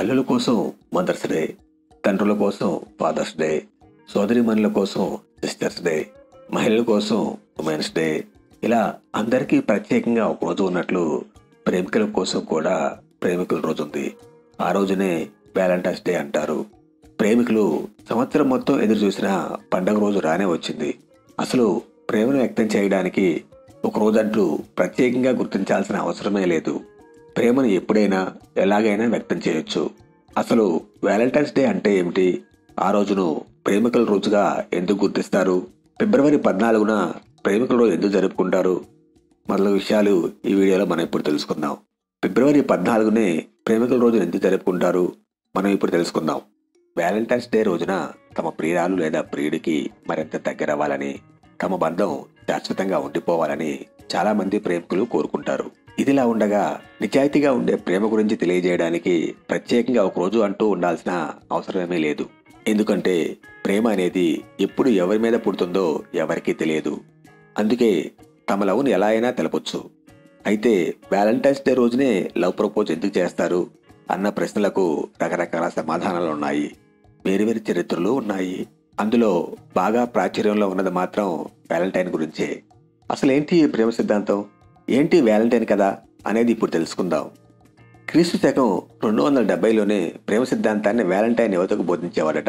తల్లుల కోసం mothers day తండ్రుల కోసం ఫాదర్స్ డే సోదరిమణుల కోసం సిస్టర్స్ డే మహిళల కోసం ఉమెన్స్ డే ఇలా అందరికీ ప్రత్యేకంగా ఒక రోజు ఉన్నట్లు ప్రేమికుల కోసం కూడా ప్రేమికుల రోజు ఉంది ఆ రోజునే వ్యాలంటైన్స్ డే అంటారు ప్రేమికులు సంవత్సరం మొత్తం ఎదురు చూసిన పండగ రోజు రానే వచ్చింది అసలు ప్రేమను వ్యక్తం చేయడానికి ఒక రోజంటూ ప్రత్యేకంగా గుర్తించాల్సిన అవసరమే లేదు ప్రేమను ఎప్పుడైనా ఎలాగైనా వ్యక్తం చేయొచ్చు అసలు వ్యాలంటైన్స్ డే అంటే ఏమిటి ఆ రోజును ప్రేమికుల రోజుగా ఎందుకు గుర్తిస్తారు ఫిబ్రవరి పద్నాలుగున ప్రేమికుల రోజు ఎందుకు జరుపుకుంటారు మొదలగు విషయాలు ఈ వీడియోలో మనం ఇప్పుడు తెలుసుకుందాం ఫిబ్రవరి పద్నాలుగునే ప్రేమికుల రోజు ఎందుకు జరుపుకుంటారు మనం ఇప్పుడు తెలుసుకుందాం వ్యాలంటైన్స్ డే రోజున తమ ప్రియురాలు లేదా ప్రియుడికి మరింత దగ్గరవ్వాలని తమ బంధం శాశ్వతంగా ఉండిపోవాలని చాలా మంది ప్రేమికులు కోరుకుంటారు ఇదిలా ఉండగా నిజాయితీగా ఉండే ప్రేమ గురించి తెలియజేయడానికి ప్రత్యేకంగా ఒక రోజు అంటూ ఉండాల్సిన అవసరమేమీ లేదు ఎందుకంటే ప్రేమ అనేది ఎప్పుడు ఎవరి మీద పుడుతుందో ఎవరికీ తెలియదు అందుకే తమ లవ్ను ఎలా అయినా తెలపొచ్చు అయితే వ్యాలంటైన్స్ డే రోజునే లవ్ ప్రపోజ్ ఎందుకు చేస్తారు అన్న ప్రశ్నలకు రకరకాల సమాధానాలు ఉన్నాయి వేరువేరు చరిత్రలు ఉన్నాయి అందులో బాగా ప్రాచుర్యంలో ఉన్నది మాత్రం వ్యాలంటైన్ గురించే అసలు ఏంటి ఈ ప్రేమ సిద్ధాంతం ఏంటి వ్యాలంటైన్ కదా అనేది ఇప్పుడు తెలుసుకుందాం క్రీస్తు శకం రెండు వందల డెబ్బైలోనే ప్రేమ సిద్ధాంతాన్ని వ్యాలంటైన్ యువతకు బోధించేవాడట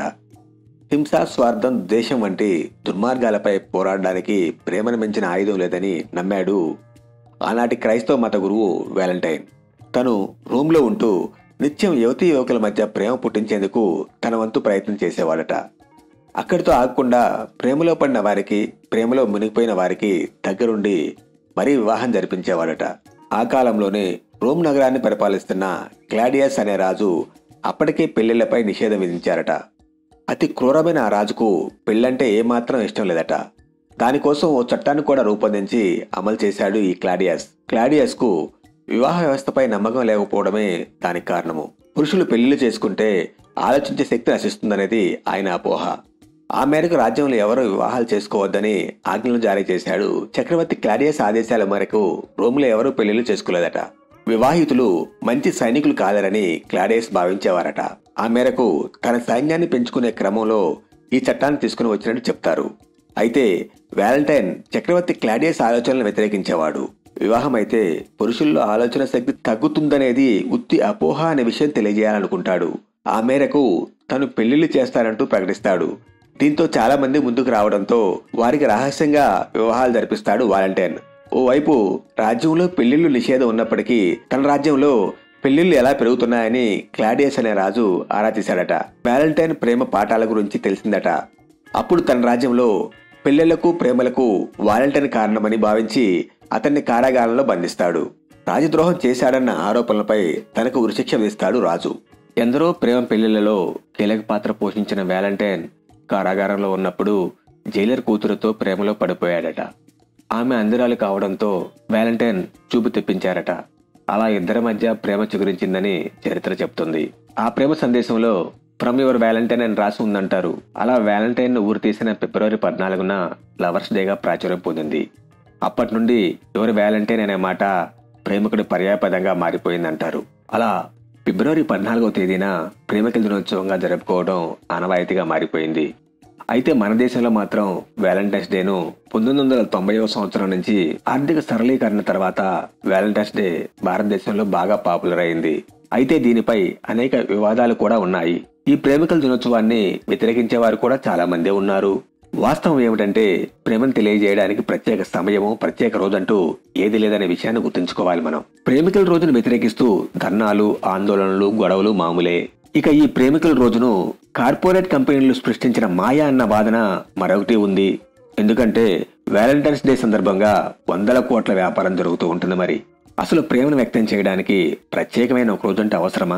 హింస స్వార్థం దేశం వంటి దుర్మార్గాలపై పోరాడడానికి ప్రేమను మించిన ఆయుధం లేదని నమ్మాడు ఆనాటి క్రైస్తవ మత గురువు వ్యాలంటైన్ తను రూమ్లో ఉంటూ నిత్యం యువతీ యువకుల మధ్య ప్రేమ పుట్టించేందుకు తన వంతు ప్రయత్నం చేసేవాడట అక్కడితో ఆగకుండా ప్రేమలో పడిన వారికి ప్రేమలో మునిగిపోయిన వారికి దగ్గరుండి మరీ వివాహం జరిపించేవాడట ఆ కాలంలోనే రోమ్ నగరాన్ని పరిపాలిస్తున్న క్లాడియస్ అనే రాజు అప్పటికే పెళ్లిళ్లపై నిషేధం విధించారట అతి క్రూరమైన ఆ రాజుకు పెళ్ళంటే ఏమాత్రం ఇష్టం లేదట దానికోసం ఓ చట్టాన్ని కూడా రూపొందించి అమలు చేశాడు ఈ క్లాడియస్ క్లాడియస్ కు వివాహ వ్యవస్థపై నమ్మకం లేకపోవడమే దానికి కారణము పురుషులు పెళ్లిళ్ళు చేసుకుంటే ఆలోచించే శక్తి నశిస్తుందనేది ఆయన అపోహ ఆ మేరకు రాజ్యంలో ఎవరూ వివాహాలు చేసుకోవద్దని ఆజ్ఞలు జారీ చేశాడు చక్రవర్తి క్లాడియస్ ఆదేశాల మేరకు రోమ్లో ఎవరూ పెళ్లిళ్ళు చేసుకోలేదట వివాహితులు మంచి సైనికులు కాదరని క్లాడియస్ భావించేవారట ఆ మేరకు తన సైన్యాన్ని పెంచుకునే క్రమంలో ఈ చట్టాన్ని తీసుకుని వచ్చినట్టు చెప్తారు అయితే వ్యాలంటైన్ చక్రవర్తి క్లాడియస్ ఆలోచనలను వ్యతిరేకించేవాడు వివాహం అయితే పురుషుల్లో ఆలోచన శక్తి తగ్గుతుందనేది ఉత్తి అపోహ అనే విషయం తెలియజేయాలనుకుంటాడు ఆ మేరకు తను పెళ్లిళ్లు చేస్తానంటూ ప్రకటిస్తాడు దీంతో చాలా మంది ముందుకు రావడంతో వారికి రహస్యంగా వివాహాలు జరిపిస్తాడు వాలంటైన్ ఓవైపు రాజ్యంలో పెళ్లిళ్లు నిషేధం ఉన్నప్పటికీ తన రాజ్యంలో పెళ్లిళ్లు ఎలా పెరుగుతున్నాయని క్లాడియస్ అనే రాజు ఆరా తీశాడట వ్యాలంటైన్ ప్రేమ పాఠాల గురించి తెలిసిందట అప్పుడు తన రాజ్యంలో పెళ్లిళ్లకు ప్రేమలకు వాలంటైన్ కారణమని భావించి అతన్ని కారాగారంలో బంధిస్తాడు రాజద్రోహం చేశాడన్న ఆరోపణలపై తనకు ఉరిశిక్ష విధిస్తాడు రాజు ఎందరో ప్రేమ పెళ్లిళ్లలో కీలక పాత్ర పోషించిన వ్యాలంటైన్ కారాగారంలో ఉన్నప్పుడు జైలర్ కూతురుతో ప్రేమలో పడిపోయాడట ఆమె అందిరాలు కావడంతో వ్యాలంటైన్ చూపు తెప్పించారట అలా ఇద్దరి మధ్య ప్రేమ చిగురించిందని చరిత్ర చెప్తుంది ఆ ప్రేమ సందేశంలో ఫ్రమ్ యువర్ వ్యాలంటైన్ అని రాసి ఉందంటారు అలా వ్యాలంటైన్ ఊరు తీసిన ఫిబ్రవరి పద్నాలుగున లవర్స్ డేగా ప్రాచుర్యం పొందింది అప్పటి నుండి యువర్ వ్యాలంటైన్ అనే మాట ప్రేమికుడి పర్యాయపదంగా మారిపోయిందంటారు అలా ఫిబ్రవరి పద్నాలుగవ తేదీన ప్రేమికుల దినోత్సవంగా జరుపుకోవడం ఆనవాయితీగా మారిపోయింది అయితే మన దేశంలో మాత్రం వ్యాలంటైన్స్ డేను పంతొమ్మిది వందల తొంభైవ సంవత్సరం నుంచి ఆర్థిక సరళీకరణ తర్వాత వ్యాలంటైన్స్ డే భారతదేశంలో బాగా పాపులర్ అయింది అయితే దీనిపై అనేక వివాదాలు కూడా ఉన్నాయి ఈ ప్రేమికుల దినోత్సవాన్ని వ్యతిరేకించే వారు కూడా చాలా మందే ఉన్నారు వాస్తవం ఏమిటంటే ప్రేమను తెలియజేయడానికి ప్రత్యేక సమయము ప్రత్యేక రోజంటూ ఏది లేదనే విషయాన్ని గుర్తుంచుకోవాలి మనం ప్రేమికుల రోజును వ్యతిరేకిస్తూ ధర్నాలు ఆందోళనలు గొడవలు మామూలే ఇక ఈ ప్రేమికుల రోజును కార్పొరేట్ కంపెనీలు సృష్టించిన మాయా అన్న వాదన మరొకటి ఉంది ఎందుకంటే వ్యాలంటైన్స్ డే సందర్భంగా వందల కోట్ల వ్యాపారం జరుగుతూ ఉంటుంది మరి అసలు ప్రేమను వ్యక్తం చేయడానికి ప్రత్యేకమైన ఒక రోజంటే అవసరమా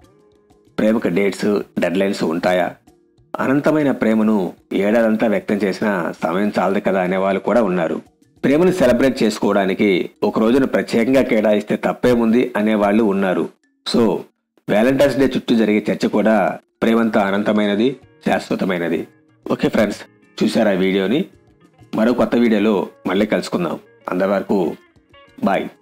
ప్రేమకు డేట్స్ డెడ్లైన్స్ ఉంటాయా అనంతమైన ప్రేమను ఏడాదంతా వ్యక్తం చేసిన సమయం చాలదు కదా అనేవాళ్ళు కూడా ఉన్నారు ప్రేమను సెలబ్రేట్ చేసుకోవడానికి ఒక రోజును ప్రత్యేకంగా కేటాయిస్తే తప్పేముంది అనేవాళ్ళు ఉన్నారు సో వ్యాలంటైన్స్ డే చుట్టూ జరిగే చర్చ కూడా ప్రేమంత అనంతమైనది శాశ్వతమైనది ఓకే ఫ్రెండ్స్ చూసారా వీడియోని మరో కొత్త వీడియోలో మళ్ళీ కలుసుకుందాం అంతవరకు బాయ్